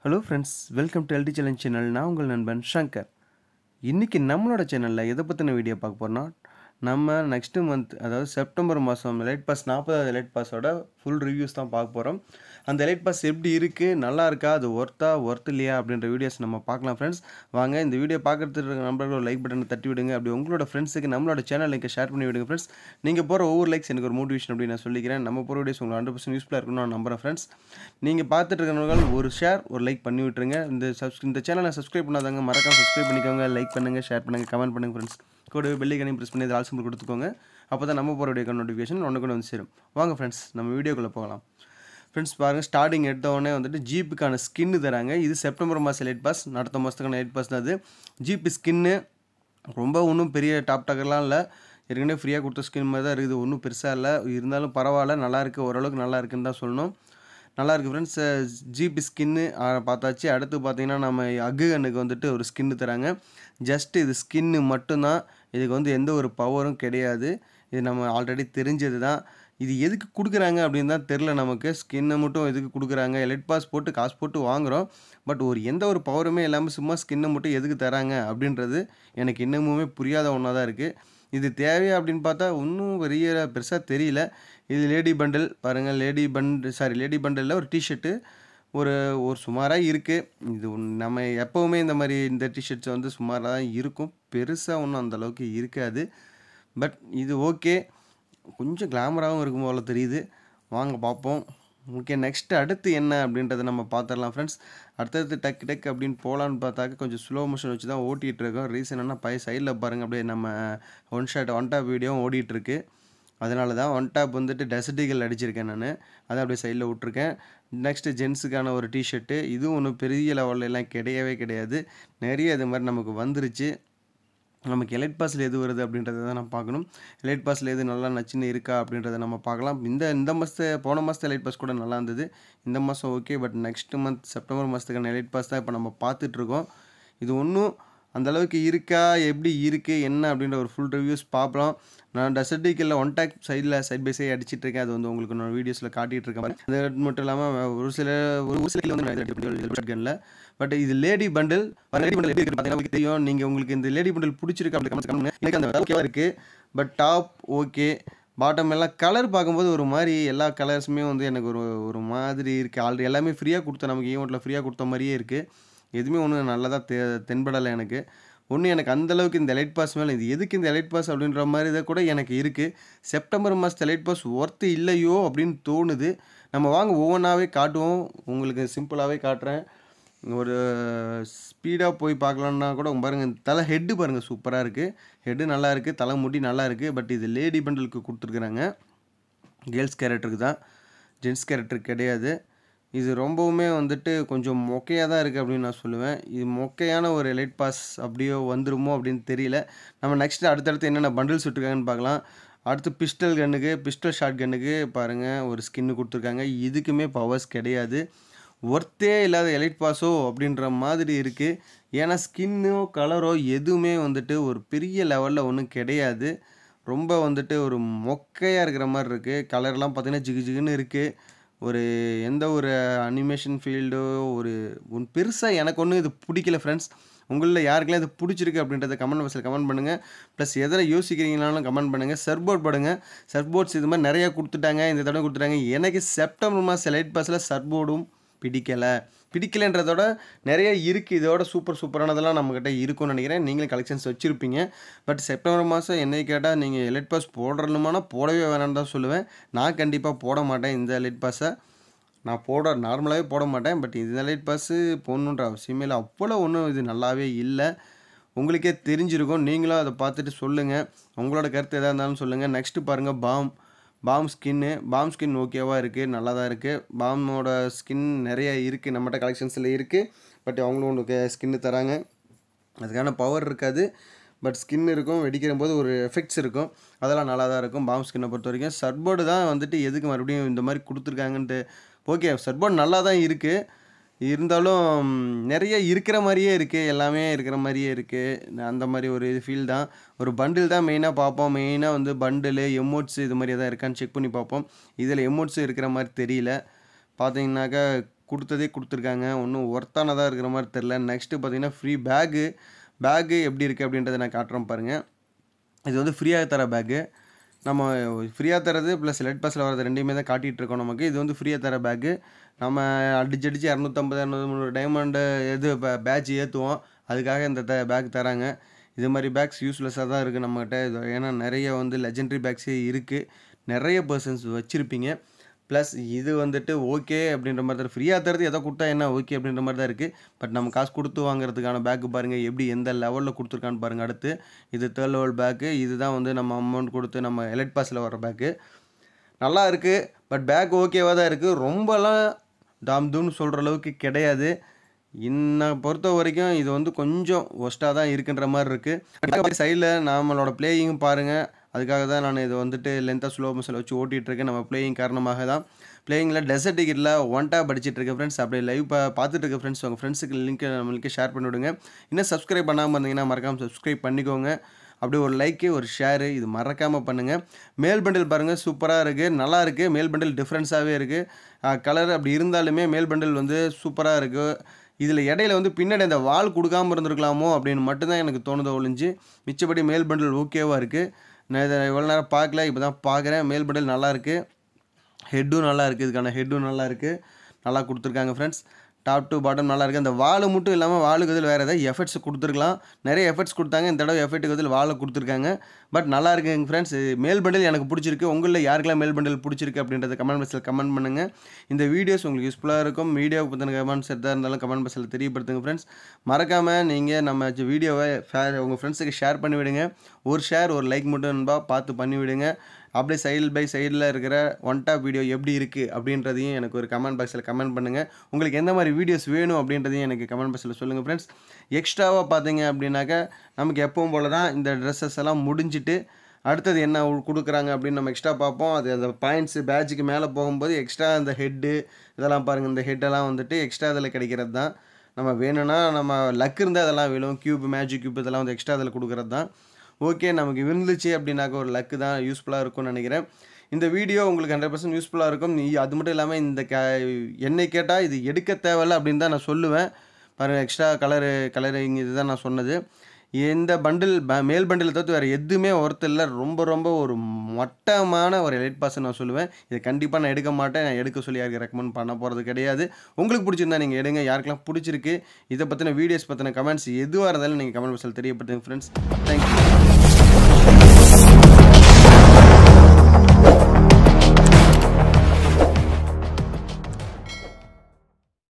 Hello friends welcome to LD challenge channel நான் உங்கள் நண்பன் ஷங்கர் இன்றைக்கி நம்மளோட சேனலில் எதை பற்றின வீடியோ பார்க்க போகிறோம்னா நம்ம நெக்ஸ்ட்டு மந்த் அதாவது செப்டம்பர் மாதம் எலைட் பாஸ் நாற்பதாவது எலைட் பாஸோட ஃபுல் ரிவ்யூஸ் தான் பார்க்க போகிறோம் அந்த எலைட் பாஸ் எப்படி இருக்குது நல்லா இருக்கா அது ஒர்த்தா ஒர்த் இல்லையா அப்படின்ற வீடியோஸ் நம்ம பார்க்கலாம் ஃப்ரெண்ட்ஸ் வாங்க இந்த வீடியோ பார்க்குறதுக்கு நம்பரோட லைக் பட்டனை தட்டி விடுங்க அப்படி உங்களோட ஃப்ரெண்ட்ஸுக்கு நம்மளோட சேனல் லிங்கை ஷேர் பண்ணி விடுங்க ஃப்ரெண்ட்ஸ் நீங்கள் போகிற ஒவ்வொரு லைக்ஸ் எனக்கு ஒரு மோட்டிவேஷன் அப்படின்னு நான் சொல்லிக்கிறேன் நம்ம போகிற வீடியோஸ் உங்களுக்கு ஹண்ட்ரட் பர்சன்ட் யூஸ்ஃபுல்லாக இருக்கும்னு நான் நம்புறேன் ஃப்ரெண்ட்ஸ் நீங்கள் பார்த்துட்டு இருக்கிறவங்க ஒரு ஷேர் ஒரு லைக் பண்ணி விட்டுருங்க இந்த சப்ஸ் இந்த சேனலை சப்ஸ்கிரைப் பண்ணாதவங்க மறக்காம சப்ஸ்கிரைப் பண்ணிக்கோங்க லைக் பண்ணுங்கள் ஷேர் பண்ணுங்கள் கமெண்ட் பண்ணுங்கள் ஃப்ரெண்ட்ஸ் கூடவே பெல்லைக்கனையும் ப்ரெஸ் பண்ணி ஆல் சிம்பிள் கொடுத்துக்கோங்க அப்போ தான் நம்ம போகிற வீடியோ நோட்டிஃபிகேஷன் ஒன்று கூட வந்து சேரும் வாங்க ஃப்ரெண்ட்ஸ் நம்ம வீடியோக்குள்ளே போகலாம் ஃப்ரெண்ட்ஸ் பாருங்கள் ஸ்டார்டிங் எடுத்த உடனே வந்துட்டு ஜீப்புக்கான ஸ்கின்னு தராங்க இது செப்டம்பர் மாதம் லைட் பாஸ் அடுத்த மாதத்துக்கான லைட் பாஸ் தான் அது ஜீப்பு ஸ்கின்னு ரொம்ப ஒன்றும் பெரிய டாப் டாக்கர்லாம் இல்லை ஏற்கனவே ஃப்ரீயாக கொடுத்த ஸ்கின் மாதிரி தான் இருக்குது ஒன்றும் பெருசாக இல்லை இருந்தாலும் பரவாயில்ல நல்லா இருக்குது ஓரளவுக்கு நல்லா இருக்குன்னு தான் சொல்லணும் நல்லா இருக்குது ஃப்ரெண்ட்ஸ் ஜிபி ஸ்கின்னு பார்த்தாச்சு அடுத்து பார்த்தீங்கன்னா நம்ம அகு கண்ணுக்கு வந்துட்டு ஒரு ஸ்கின்னு தராங்க ஜஸ்ட் இது ஸ்கின்னு மட்டும்தான் இதுக்கு வந்து எந்த ஒரு பவரும் கிடையாது இது நம்ம ஆல்ரெடி தெரிஞ்சது தான் இது எதுக்கு கொடுக்குறாங்க அப்படின்னு தான் தெரில நமக்கு ஸ்கின்னை மட்டும் எதுக்கு கொடுக்குறாங்க எலெட் பாஸ் போட்டு காசு போட்டு வாங்குகிறோம் பட் ஒரு எந்த ஒரு பவருமே இல்லாமல் சும்மா ஸ்கின்னை மட்டும் எதுக்கு தராங்க அப்படின்றது எனக்கு இன்னமுமே புரியாத ஒன்றா தான் இருக்குது இது தேவையா அப்படின்னு பார்த்தா ஒன்றும் பெரிய பெருசாக தெரியல இது லேடி பண்டில் பாருங்கள் லேடி பண்ட் சாரி லேடி பண்டலில் ஒரு டிஷர்ட்டு ஒரு ஒரு சுமாராக இருக்குது இது ஒண்ணு- நம்ம எப்போவுமே இந்த மாதிரி இந்த டிஷர்ட்ஸ் வந்து சுமாராக தான் இருக்கும் பெருசாக ஒன்றும் அந்தளவுக்கு இருக்காது பட் இது ஓகே கொஞ்சம் கிளாமராகவும் இருக்கும் போல தெரியுது வாங்க பார்ப்போம் ஓகே நெக்ஸ்ட் அடுத்து என்ன அப்படின்றத நம்ம பார்த்துடலாம் ஃப்ரெண்ட்ஸ் அடுத்தடுத்து டக் டக் அப்படின்னு போகலான்னு பார்த்தாக்க கொஞ்சம் ஸ்லோ மோஷன் வச்சு தான் ஓட்டிகிட்டு இருக்கோம் ரீசன் என்ன பைய சைடில் பாருங்கள் அப்படியே நம்ம ஒன் ஷாட் ஒன் டாப் வீடியோவும் ஓடிட்டுருக்கு அதனால தான் ஒன் டாப் வந்துட்டு டெசர்டிகள் அடிச்சிருக்கேன் நான் அதை அப்படியே சைடில் விட்ருக்கேன் நெக்ஸ்ட்டு ஜென்ஸுக்கான ஒரு டிஷர்ட்டு இதுவும் ஒன்றும் பெரிய லெவல்ல எல்லாம் கிடையவே கிடையாது நிறைய இது மாதிரி நமக்கு வந்துருச்சு நமக்கு எலைட் பாஸில் எது வருது அப்படின்றத தான் நம்ம பார்க்கணும் எலைட் பாஸில் எது நல்லா நச்சுன்னு இருக்கா அப்படின்றத நம்ம பார்க்கலாம் இந்த இந்த மாதத்து போன மாதத்து எலைட் பாஸ் கூட நல்லா இருந்தது இந்த மாதம் okay but next month September மாதத்துக்கான எலைட் பாஸ் தான் இப்போ நம்ம பார்த்துட்ருக்கோம் இது ஒன்றும் அந்தளவுக்கு இருக்கா எப்படி இருக்குது என்ன அப்படின்ற ஒரு ஃபுல் ரிவ்யூஸ் பார்க்கலாம் நான் டெசர்டிக்கலில் ஒன் டாக் சைடில் சைட் பை சைட் அடிச்சிட்டு இருக்கேன் அது வந்து உங்களுக்கு நான் வீடியோஸில் காட்டிகிட்டு இருக்கேன் பாருங்க. அது மட்டும் இல்லாமல் ஒரு சில ஒரு ஒரு சில key வந்து கன்னில் பட் இது லேடி பண்டில் லேடி பண்டில் எப்படி இருக்கு பார்த்தீங்கன்னா உங்களுக்கு தெரியும் நீங்கள் உங்களுக்கு இந்த லேடி பண்டில் பிடிச்சிருக்கு அப்படி கமெண்ட் கமெண்ட் எனக்கு அந்த ஓகேவா இருக்குது பட் டாப் ஓகே பாட்டம் எல்லாம் கலர் பார்க்கும்போது ஒரு மாதிரி எல்லா கலர்ஸுமே வந்து எனக்கு ஒரு ஒரு மாதிரி இருக்குது ஆல்ரெடி எல்லாமே ஃப்ரீயாக கொடுத்த நமக்கு ஈவெண்ட்டில் ஃப்ரீயாக கொடுத்த மாதிரியே இருக்குது எதுவுமே ஒன்றும் நல்லதாக தெ தென்படலை எனக்கு ஒன்று எனக்கு அந்தளவுக்கு இந்த எலைட் பாஸ் மேலே இது எதுக்கு இந்த எலைட் பாஸ் அப்படின்ற மாதிரி இதை கூட எனக்கு இருக்குது செப்டம்பர் மாதத்து எலைட் பாஸ் ஒர்த்து இல்லையோ அப்படின்னு தோணுது நம்ம வாங்க ஒவ்வொன்றாவே காட்டுவோம் உங்களுக்கு சிம்பிளாகவே காட்டுறேன் ஒரு ஸ்பீடாக போய் பார்க்கலான்னா கூட பாருங்கள் தலை ஹெட்டு பாருங்கள் சூப்பராக இருக்குது ஹெட்டு நல்லா இருக்குது தலை முடி நல்லா இருக்குது பட் இது லேடி பண்டலுக்கு கொடுத்துருக்குறாங்க கேர்ள்ஸ் கேரக்டருக்கு தான் ஜென்ஸ் கேரக்டர் கிடையாது இது ரொம்பவுமே வந்துட்டு கொஞ்சம் மொக்கையாக தான் இருக்குது அப்படின்னு நான் சொல்லுவேன் இது மொக்கையான ஒரு எலைட் பாஸ் அப்படியோ வந்துருமோ அப்படின்னு தெரியல நம்ம நெக்ஸ்ட் அடுத்தடுத்து என்னென்ன பண்டில்ஸ் விட்டுருக்காங்கன்னு பார்க்கலாம் அடுத்து பிஸ்டல் கன்னுக்கு பிஸ்டல் ஷாட் கன்னுக்கு பாருங்கள் ஒரு ஸ்கின்னு கொடுத்துருக்காங்க இதுக்குமே பவர்ஸ் கிடையாது ஒர்த்தே இல்லாத எலைட் பாஸோ அப்படின்ற மாதிரி இருக்குது ஏன்னா ஸ்கின்னோ கலரோ எதுவுமே வந்துட்டு ஒரு பெரிய லெவலில் ஒன்றும் கிடையாது ரொம்ப வந்துட்டு ஒரு மொக்கையாக இருக்கிற மாதிரி இருக்குது கலர்லாம் பார்த்தீங்கன்னா ஜிகு ஜிகுன்னு இருக்குது ஒரு எந்த ஒரு அனிமேஷன் ஃபீல்டோ ஒரு ஒன் பெருசாக எனக்கு ஒன்றும் இது பிடிக்கல ஃப்ரெண்ட்ஸ் உங்களில் யாருக்கெல்லாம் இது பிடிச்சிருக்கு அப்படின்றத கமெண்ட் பாக்ஸில் கமெண்ட் பண்ணுங்கள் ப்ளஸ் எதில் யோசிக்கிறீங்கனாலும் கமெண்ட் பண்ணுங்கள் சர்போர்ட் போடுங்க சர்போர்ட்ஸ் இது மாதிரி நிறையா கொடுத்துட்டாங்க இந்த தடவை கொடுத்துட்டாங்க எனக்கு செப்டம்பர் மாதம் லைட் பாஸில் சர்போர்டும் பிடிக்கலை பிடிக்கலைன்றதோட நிறைய இருக்குது இதோட சூப்பர் சூப்பரானதெல்லாம் நம்மக்கிட்ட இருக்கும்னு நினைக்கிறேன் நீங்களும் கலெக்ஷன்ஸ் வச்சுருப்பீங்க பட் செப்டம்பர் மாதம் என்னை கேட்டால் நீங்கள் எலைட் பாஸ் போடணுமானா போடவே வேணாம்னு தான் சொல்லுவேன் நான் கண்டிப்பாக போட மாட்டேன் இந்த எலைட் பாஸை நான் போட நார்மலாகவே போட மாட்டேன் பட் இந்த லைட் பாஸு போடணுன்ற அவசியமே இல்லை அவ்வளோ ஒன்றும் இது நல்லாவே இல்லை உங்களுக்கே தெரிஞ்சிருக்கும் நீங்களும் அதை பார்த்துட்டு சொல்லுங்கள் உங்களோட கருத்து எதாக இருந்தாலும் சொல்லுங்கள் நெக்ஸ்ட்டு பாருங்கள் bomb bomb skin bomb skin ஓகேவாக இருக்குது நல்லா தான் இருக்குது பாமோட ஸ்கின் நிறைய இருக்குது நம்மகிட்ட கலெக்ஷன்ஸில் இருக்குது பட் அவங்களும் உங்களுக்கு ஸ்கின்னு தராங்க அதுக்கான பவர் இருக்காது பட் ஸ்கின் இருக்கும் வெடிக்கிற போது ஒரு எஃபெக்ட்ஸ் இருக்கும் அதெல்லாம் நல்லா தான் இருக்கும் பாம் ஸ்கின்னை பொறுத்த வரைக்கும் சர்போர்டு தான் வந்துட்டு எதுக்கு மறுபடியும் இந்த மாதிரி கொடுத்துருக்காங்கன்ட்டு ஓகே சர்போர்டு நல்லா தான் இருக்குது இருந்தாலும் நிறைய இருக்கிற மாதிரியே இருக்குது எல்லாமே இருக்கிற மாதிரியே இருக்குது அந்த மாதிரி ஒரு இது ஃபீல் தான் ஒரு பண்டில் தான் மெயினாக பார்ப்போம் மெயினாக வந்து பண்டிலு எமோட்ஸ் இது மாதிரி எதாவது இருக்கான்னு செக் பண்ணி பார்ப்போம் இதில் எமோட்ஸும் இருக்கிற மாதிரி தெரியல பார்த்தீங்கன்னாக்கா கொடுத்ததே கொடுத்துருக்காங்க ஒன்றும் ஒர்த்தானதாக இருக்கிற மாதிரி தெரில நெக்ஸ்ட்டு பார்த்தீங்கன்னா ஃப்ரீ பேகு பேகு எப்படி இருக்குது அப்படின்றத நான் காட்டுறேன் பாருங்கள் இது வந்து ஃப்ரீயாக தர பேக்கு நம்ம ஃப்ரீயாக தரது ப்ளஸ் லெட் பாஸில் வரது ரெண்டையுமே தான் காட்டிகிட்டு இருக்கோம் நமக்கு இது வந்து ஃப்ரீயாக தர பேக்கு நம்ம அடிச்சு அடிச்சு இரநூத்தம்பது இரநூறு முந்நூறு டைமண்டு இது பேட்ச் ஏற்றுவோம் அதுக்காக இந்த த பேக் தராங்க இது மாதிரி பேக்ஸ் யூஸ்லெஸ்ஸாக தான் இருக்குது நம்மகிட்ட இது ஏன்னா நிறைய வந்து லெஜெண்டரி பேக்ஸே இருக்குது நிறைய பர்சன்ஸ் வச்சுருப்பீங்க ப்ளஸ் இது வந்துட்டு ஓகே அப்படின்ற மாதிரி தான் ஃப்ரீயாக தரது எதோ கொடுத்தா என்ன ஓகே அப்படின்ற மாதிரி தான் இருக்குது பட் நம்ம காசு கொடுத்து வாங்குறதுக்கான பேக்கு பாருங்கள் எப்படி எந்த லெவலில் கொடுத்துருக்கான்னு பாருங்கள் அடுத்து இது தேர்ட் லெவல் பேக்கு இதுதான் வந்து நம்ம அமௌண்ட் கொடுத்து நம்ம எலக்ட் பாஸில் வர பேக்கு நல்லா இருக்குது பட் பேக் ஓகேவாக தான் இருக்குது ரொம்பலாம் டாம் தூன்னு சொல்கிற அளவுக்கு கிடையாது என்னை பொறுத்த வரைக்கும் இது வந்து கொஞ்சம் ஒஸ்ட்டாக தான் இருக்குன்ற மாதிரி இருக்குது சைடில் நம்மளோட பிளேயிங் பாருங்கள் அதுக்காக தான் நான் இது வந்துட்டு லென்த்தாக ஸ்லோ மோஷனில் வச்சு ஓட்டிகிட்டு இருக்கேன் நம்ம பிளேயிங் காரணமாக தான் பிளேயிங்கில் டெசர்ட் டிக்கெட்டில் ஒன் டேப் படிச்சிட்டு இருக்க ஃப்ரெண்ட்ஸ் அப்படியே லைவ் பா பார்த்துட்டு இருக்க ஃப்ரெண்ட்ஸ் உங்கள் ஃப்ரெண்ட்ஸுக்கு லிங்க் நம்மளுக்கு ஷேர் பண்ணி விடுங்க இன்னும் சப்ஸ்கிரைப் பண்ணாமல் இருந்தீங்கன்னா மறக்காமல் சப்ஸ்கிரைப் பண்ணிக்கோங்க அப்படியே ஒரு லைக்கு ஒரு ஷேரு இது மறக்காமல் பண்ணுங்கள் மேல் பண்டில் பாருங்கள் சூப்பராக இருக்குது நல்லா இருக்குது மேல் பண்டில் டிஃப்ரென்ஸாகவே இருக்குது கலர் அப்படி இருந்தாலுமே மேல் பண்டில் வந்து சூப்பராக இருக்குது இதில் இடையில வந்து பின்னாடி அந்த வால் கொடுக்காம இருந்திருக்கலாமோ அப்படின்னு மட்டும்தான் எனக்கு தோணுது ஒழிஞ்சு மிச்சப்படி மேல் பண்டில் ஓகேவாக இருக்குது நான் இதை இவ்வளோ நேரம் பார்க்கல இப்போ தான் பார்க்குறேன் மேல் பண்டில் நல்லா இருக்குது ஹெட்டும் நல்லா இருக்குது இதுக்கான ஹெட்டும் நல்லா இருக்குது நல்லா கொடுத்துருக்காங்க ஃப்ரெண்ட்ஸ் டாப் டு பாட்டம் நல்லா இருக்குது அந்த வாழை மட்டும் இல்லாமல் வாளுக்கு பதில் வேறு ஏதாவது எஃபெக்ட்ஸ் கொடுத்துருக்கலாம் நிறைய எஃபெக்ட்ஸ் கொடுத்தாங்க இந்த தடவை எஃபெக்ட்டுக்கு பதில் வாழை கொடுத்துருக்காங்க பட் நல்லா இருக்குங்க ஃப்ரெண்ட்ஸ் மேல் பண்டில் எனக்கு பிடிச்சிருக்கு உங்களில் யாருக்கெல்லாம் மேல் பண்டில் பிடிச்சிருக்கு அப்படின்றத கமெண்ட் பாக்ஸில் கமெண்ட் பண்ணுங்கள் இந்த வீடியோஸ் உங்களுக்கு யூஸ்ஃபுல்லாக இருக்கும் வீடியோவை பற்றின கமெண்ட்ஸ் எதாக இருந்தாலும் கமெண்ட் பாக்ஸில் தெரியப்படுத்துங்க ஃப்ரெண்ட்ஸ் மறக்காமல் நீங்கள் நம்ம வீடியோவை உங்கள் ஃப்ரெண்ட்ஸுக்கு ஷேர் பண்ணி விடுங்க ஒரு ஷேர் ஒரு லைக் மட்டும் நண்பா பார்த்து பண்ணி விடுங்க அப்படியே சைடு பை சைடில் இருக்கிற ஒன் டாப் வீடியோ எப்படி இருக்குது அப்படின்றதையும் எனக்கு ஒரு கமெண்ட் பாக்ஸில் கமெண்ட் பண்ணுங்கள் உங்களுக்கு எந்த மாதிரி வீடியோஸ் வேணும் அப்படின்றதையும் எனக்கு கமெண்ட் பாக்ஸில் சொல்லுங்கள் ஃப்ரெண்ட்ஸ் எக்ஸ்ட்ராவாக பார்த்தீங்க அப்படின்னாக்கா நமக்கு எப்பவும் போல தான் இந்த ட்ரெஸ்ஸஸ் எல்லாம் முடிஞ்சிட்டு அடுத்தது என்ன உ- கொடுக்குறாங்க அப்படின்னு நம்ம எக்ஸ்ட்ரா பார்ப்போம் அது அந்த பாயிண்ட்ஸு பேட்சுக்கு மேலே போகும்போது எக்ஸ்ட்ரா அந்த ஹெட்டு இதெல்லாம் பாருங்கள் இந்த ஹெட்டெல்லாம் வந்துட்டு எக்ஸ்ட்ரா இதில் கிடைக்கிறது தான் நம்ம வேணும்னா நம்ம லக் இருந்தால் அதெல்லாம் விழும் கியூப் மேஜிக் கியூப் இதெல்லாம் வந்து எக்ஸ்ட்ரா அதில் கொடுக்குறது தான் ஓகே நமக்கு இருந்துச்சு அப்படின்னாக்க ஒரு லக்கு தான் யூஸ்ஃபுல்லாக இருக்கும்னு நினைக்கிறேன் இந்த வீடியோ உங்களுக்கு ஹண்ட்ரட் பர்சன்ட் யூஸ்ஃபுல்லாக இருக்கும் நீ அது மட்டும் இல்லாமல் இந்த க என்னை கேட்டால் இது எடுக்க தேவையில்ல அப்படின்னு தான் நான் சொல்லுவேன் பாருங்கள் எக்ஸ்ட்ரா கலரு கலரிங் இதுதான் நான் சொன்னது இந்த பண்டில் ப- மேல் பண்டில் தவிர்த்து வேறு எதுவுமே ஒர்த்து இல்லை ரொம்ப ரொம்ப ஒரு மட்டமான ஒரு எலைட் பாஸ் நான் சொல்லுவேன் இதை கண்டிப்பாக நான் எடுக்க மாட்டேன் நான் எடுக்க சொல்லி யாருக்கு ரெக்கமெண்ட் பண்ண போகிறது கிடையாது உங்களுக்கு பிடிச்சிருந்தா நீங்கள் எடுங்க யாருக்கெல்லாம் பிடிச்சிருக்கு இதை பற்றின வீடியோஸ் பற்றின கமெண்ட்ஸ் எதுவாக இருந்தாலும் நீங்கள் கமெண்ட் பாக்ஸில் தெரியப்படுத்துங்க ஃப்ரெண்ட்ஸ் தேங்க்யூ